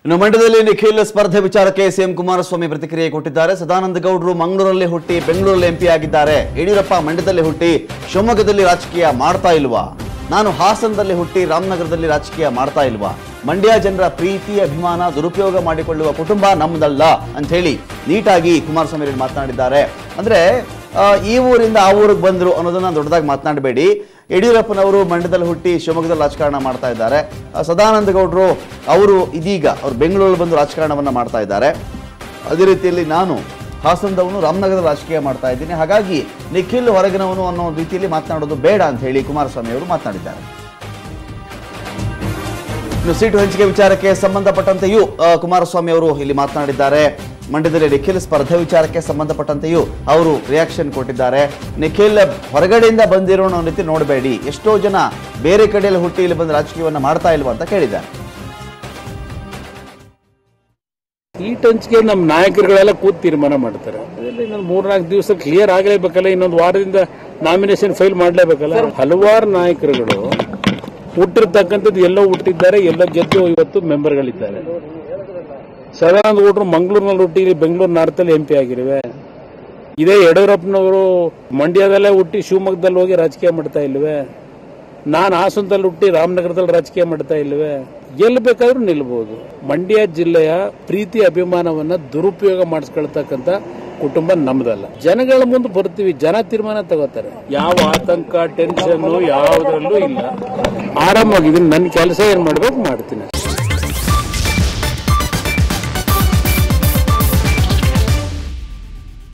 ಇನ್ನು ಮಂಡ್ಯದಲ್ಲಿ ನಿಖಿಲ್ ಸ್ಪರ್ಧೆ ವಿಚಾರಕ್ಕೆ ಸಿಎಂ ಕುಮಾರಸ್ವಾಮಿ ಪ್ರತಿಕ್ರಿಯೆ ಕೊಟ್ಟಿದ್ದಾರೆ ಸದಾನಂದ ಗೌಡರು ಮಂಗಳೂರಲ್ಲಿ ಹುಟ್ಟಿ ಬೆಂಗಳೂರಲ್ಲಿ ಎಂಪಿ ಆಗಿದ್ದಾರೆ ಯಡಿಯೂರಪ್ಪ ಮಂಡ್ಯದಲ್ಲಿ ಹುಟ್ಟಿ ಶಿವಮೊಗ್ಗದಲ್ಲಿ ರಾಜಕೀಯ ಮಾಡ್ತಾ ಇಲ್ವಾ ನಾನು ಹಾಸನದಲ್ಲಿ ಹುಟ್ಟಿ ರಾಮನಗರದಲ್ಲಿ ರಾಜಕೀಯ ಮಾಡ್ತಾ ಇಲ್ವಾ ಮಂಡ್ಯ ಜನರ ಪ್ರೀತಿ ಅಭಿಮಾನ ದುರುಪಯೋಗ ಮಾಡಿಕೊಳ್ಳುವ ಕುಟುಂಬ ನಮ್ಮದಲ್ಲ ಅಂತ ಹೇಳಿ ನೀಟಾಗಿ ಕುಮಾರಸ್ವಾಮಿ ಅವರು ಮಾತನಾಡಿದ್ದಾರೆ ಅಂದ್ರೆ ಆ, ಈ ಊರಿಂದ ಆ ಊರಿಗೆ ಬಂದ್ರು ಅನ್ನೋದನ್ನ ದೊಡ್ಡದಾಗಿ ಮಾತನಾಡಬೇಡಿ ಯಡಿಯೂರಪ್ಪನವರು ಮಂಡ್ಯದಲ್ಲಿ ಹುಟ್ಟಿ ಶಿವಮೊಗ್ಗದಲ್ಲಿ ರಾಜಕಾರಣ ಮಾಡ್ತಾ ಇದ್ದಾರೆ ಆ, ಸದಾನಂದ ಗೌಡರು ಅವರು ಇದೀಗ ಅವರು ಬೆಂಗಳೂರಲ್ಲಿ ಬಂದು ರಾಜಕಾರಣವನ್ನ ಮಾಡ್ತಾ ಇದ್ದಾರೆ ಅದೇ ರೀತಿಯಲ್ಲಿ ನಾನು ಹಾಸನದವನು ರಾಮನಗರದ ರಾಜಕೀಯ ಮಾಡ್ತಾ ಇದ್ದೀನಿ ಹಾಗಾಗಿ ನಿಖಿಲ್ ಹೊರಗಿನವನು ಅನ್ನೋ ರೀತಿಯಲ್ಲಿ ಮಾತನಾಡೋದು ಬೇಡ ಅಂತ ಹೇಳಿ ಕುಮಾರಸ್ವಾಮಿ ಅವರು ಮಾತನಾಡಿದ್ದಾರೆ ಇನ್ನು ಸೀಟು ಹಂಚಿಕೆ ವಿಚಾರಕ್ಕೆ ಸಂಬಂಧಪಟ್ಟಂತೆಯೂ ಆ, ಕುಮಾರಸ್ವಾಮಿ ಅವರು ಇಲ್ಲಿ ಮಾತನಾಡಿದ್ದಾರೆ ಮಂಡ್ಯದಲ್ಲಿ ನಿಖಿಲ್ ಸ್ಪರ್ಧೆ ವಿಚಾರಕ್ಕೆ ಸಂಬಂಧಪಟ್ಟಂತೆಯೂ ಅವರು ರಿಯಾಕ್ಷನ್ ಕೊಟ್ಟಿದ್ದಾರೆ ನಿಖಿಲ್ ಹೊರಗಡೆಯಿಂದ ಬಂದಿರೋ ಅನ್ನೋ ರೀತಿ ನೋಡಬೇಡಿ ಎಷ್ಟೋ ಜನ ಬೇರೆ ಕಡೆಯಲ್ಲಿ ಹುಟ್ಟಿ ಇಲ್ಲಿ ಬಂದು ರಾಜಕೀಯವನ್ನ ಮಾಡ್ತಾ ಇಲ್ವಾ ಅಂತ ಕೇಳಿದ್ದಾರೆ ಸೀಟ್ ಹಂಚಿಕೆ ನಮ್ಮ ನಾಯಕರುಗಳೆಲ್ಲ ಕೂತ್ ತೀರ್ಮಾನ ಮಾಡ್ತಾರೆ ಅದರಲ್ಲಿ ಇನ್ನೊಂದು ಮೂರ್ನಾಲ್ಕು ದಿವಸ ಕ್ಲಿಯರ್ ಆಗಲೇಬೇಕಲ್ಲ ಇನ್ನೊಂದು ವಾರದಿಂದ ನಾಮಿನೇಷನ್ ಫೈಲ್ ಮಾಡಲೇಬೇಕಲ್ಲ ಹಲವಾರು ನಾಯಕರುಗಳು ಹುಟ್ಟಿರ್ತಕ್ಕಂಥದ್ದು ಎಲ್ಲೋ ಹುಟ್ಟಿದ್ದಾರೆ ಎಲ್ಲೋ ಗೆದ್ದು ಇವತ್ತು ಮೆಂಬರ್ಗಳಿದ್ದಾರೆ ಸದಾನಂದ ಗೌಡರು ಮಂಗಳೂರಿನಲ್ಲಿ ಹುಟ್ಟಿ ಇಲ್ಲಿ ಬೆಂಗಳೂರು ನಾರ್ತಲ್ಲಿ ಎಂ ಪಿ ಆಗಿರುವೆ ಇದೇ ಯಡಿಯೂರಪ್ಪನವರು ಮಂಡ್ಯದಲ್ಲೇ ಹುಟ್ಟಿ ಶಿವಮೊಗ್ಗದಲ್ಲಿ ಹೋಗಿ ರಾಜಕೀಯ ಮಾಡ್ತಾ ಇಲ್ವೇ ನಾನು ಹಾಸನದಲ್ಲಿ ಹುಟ್ಟಿ ರಾಮನಗರದಲ್ಲಿ ರಾಜಕೀಯ ಮಾಡ್ತಾ ಇಲ್ವೇ ಎಲ್ಲಿ ಬೇಕಾದ್ರೂ ನಿಲ್ಬಹುದು ಮಂಡ್ಯ ಜಿಲ್ಲೆಯ ಪ್ರೀತಿ ಅಭಿಮಾನವನ್ನ ದುರುಪಯೋಗ ಮಾಡಿಸ್ಕೊಳ್ತಕ್ಕಂಥ ಕುಟುಂಬ ನಮ್ದಲ್ಲ ಜನಗಳ ಮುಂದೆ ಬರ್ತೀವಿ ಜನ ತೀರ್ಮಾನ ತಗೋತಾರೆ ಯಾವ ಆತಂಕ ಟೆನ್ಷನ್ ಯಾವುದ್ರಲ್ಲೂ ಇಲ್ಲ ಆರಾಮಾಗಿದ್ದೀನಿ ನನ್ನ ಕೆಲಸ ಏನ್ ಮಾಡ್ಬೇಕು ಮಾಡ್ತೀನಿ